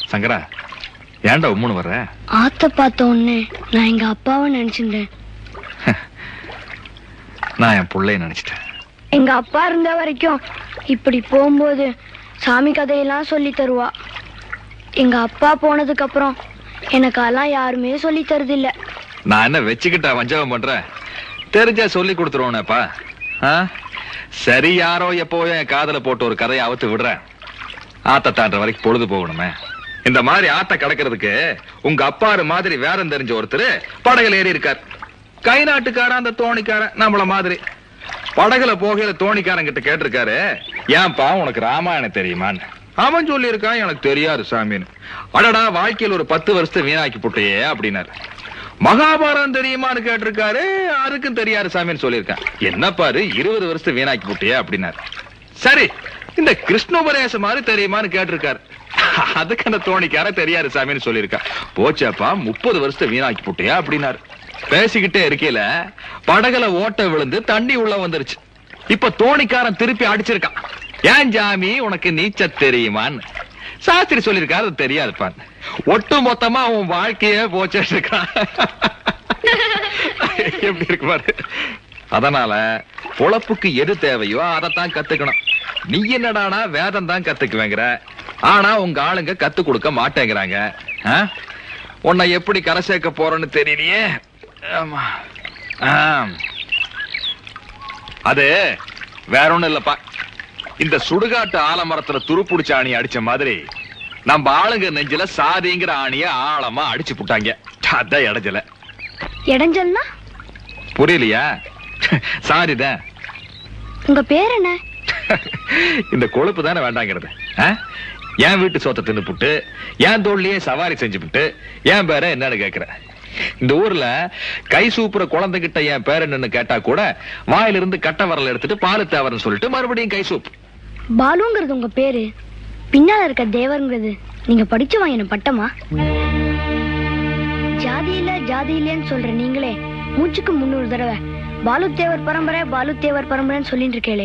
சங்கரா ஏன்டா உம்முன்னு வர்ற ஆத்த பார்த்த உடனே நான் எங்க அப்பாவை நினைச்சிருந்தேன் நான் என் புள்ளைய நினைச்சிட்டேன் எங்க அப்பா இருந்த வரைக்கும் இப்படி போகும்போது சாமி கதையெல்லாம் சொல்லி தருவா எங்க அப்பா போனதுக்கு அப்புறம் எனக்கு அதெல்லாம் யாருமே சொல்லி தருதில்ல நான் என்ன வச்சுக்கிட்டா வஞ்சகம் பண்றேன் தெரிஞ்சா சொல்லி கொடுத்துருவோனேப்பா ஆ? சரி யாரோ எப்போயோ என் காதுல போட்டு ஒரு கதையை அவுத்து விடுறேன் ஆத்த தாண்டுற வரைக்கும் பொழுது போகணுமே இந்த மாதிரி ஆத்த கடக்கிறதுக்கு உங்க அப்பாரு மாதிரி வேறம் தெரிஞ்ச ஒருத்தர் படகுல ஏறி இருக்கார் கை நாட்டுக்காரன் அந்த தோணிக்காரன் நம்மள மாதிரி படகுல போகையில தோணிக்காரன் கிட்ட கேட்டிருக்காரு ஏன்பா உனக்கு ராமாயணம் தெரியுமான்னு அவன் சொல்லி இருக்கான் எனக்கு தெரியாது சாமின்னு அடடா வாழ்க்கையில் ஒரு பத்து வருஷத்தை வீணாக்கி போட்டியே அப்படின்னாரு மகாபாரதம் தெரியுமான்னு கேட்டிருக்காரு அதுக்கும் தெரியாது சாமின்னு சொல்லியிருக்கேன் என்ன பாரு இருபது வருஷத்தை வீணாக்கி போட்டியே அப்படின்னாரு சரி இந்த கிருஷ்ணோபதேசம் மாதிரி தெரியுமான்னு கேட்டிருக்காரு அதுக்கு அந்த தோணிக்கார தெரியாது சாமின்னு சொல்லியிருக்கா போச்சாப்பா முப்பது வருஷத்தை வீணாக்கி போட்டியா அப்படின்னாரு பேசிக்கிட்டே இருக்கையில படகுல ஓட்ட விழுந்து தண்ணி உள்ள வந்துருச்சு இப்ப தோணிக்காரன் திருப்பி அடிச்சிருக்கான் ஏன் ஜாமி உனக்கு நீச்ச தெரியுமான்னு சாஸ்திரி சொல்லியிருக்காரு அது தெரியாதுப்பான்னு ஒட்டு மொத்தமா உன் வாழ்க்கையே போச்சுட்டு இருக்கான் எப்படி இருக்கு பாரு அதனால பொழப்புக்கு எது தேவையோ அதைத்தான் கத்துக்கணும் நீ என்னடானா வேதம் தான் கத்துக்குவேங்கிற ஆனா உங்க ஆளுங்க கத்து கொடுக்க மாட்டேங்கிறாங்க ஆ? உன்னை எப்படி கரை சேர்க்க போறேன்னு தெரியலையே ஆமா ஆம். அது வேற ஒண்ணும் இல்லப்பா இந்த சுடுகாட்டு ஆலமரத்துல துருப்புடிச்ச ஆணி அடிச்ச மாதிரி நம்ம ஆளுங்க நெஞ்சில சாதிங்கிற ஆணிய ஆழமா அடிச்சு புட்டாங்க அதான் இடைஞ்சல இடைஞ்சல்னா புரியலையா சாரிதான் உங்க பேர் என்ன இந்த கொழுப்பு தானே வேண்டாங்கிறது ஆ? என் வீட்டு சோத்தை தின்னுப்புட்டு என் தோல்லையே சவாரி செஞ்சுப்புட்டு என் பேரை என்னன்னு கேக்குற இந்த ஊர்ல கை சூப்புற குழந்தைகிட்ட என் பேர் என்னன்னு கேட்டா கூட வாயிலிருந்து கட்ட வரல எடுத்துட்டு பாலு தேவரன்னு சொல்லிட்டு மறுபடியும் கை சூப் பாலுங்கிறது உங்க பேரு பின்னால இருக்க தேவருங்கிறது நீங்க படிச்சு வாங்கின பட்டமா ஜாதி இல்ல ஜாதி இல்லைன்னு சொல்ற நீங்களே மூச்சுக்கு முன்னூறு தடவை பாலு தேவர் பரம்பரை பாலு தேவர் பரம்பரைன்னு சொல்லிட்டு இருக்கேளே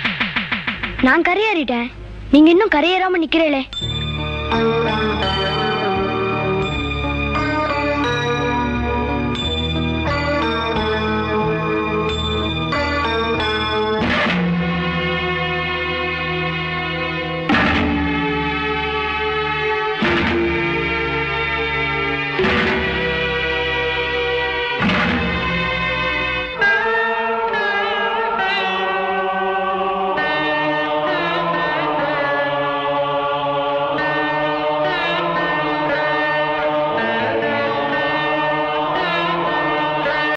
நான் கரையேறிட்டேன் நீங்க இன்னும் கரையேறாம நிக்கிறீங்களே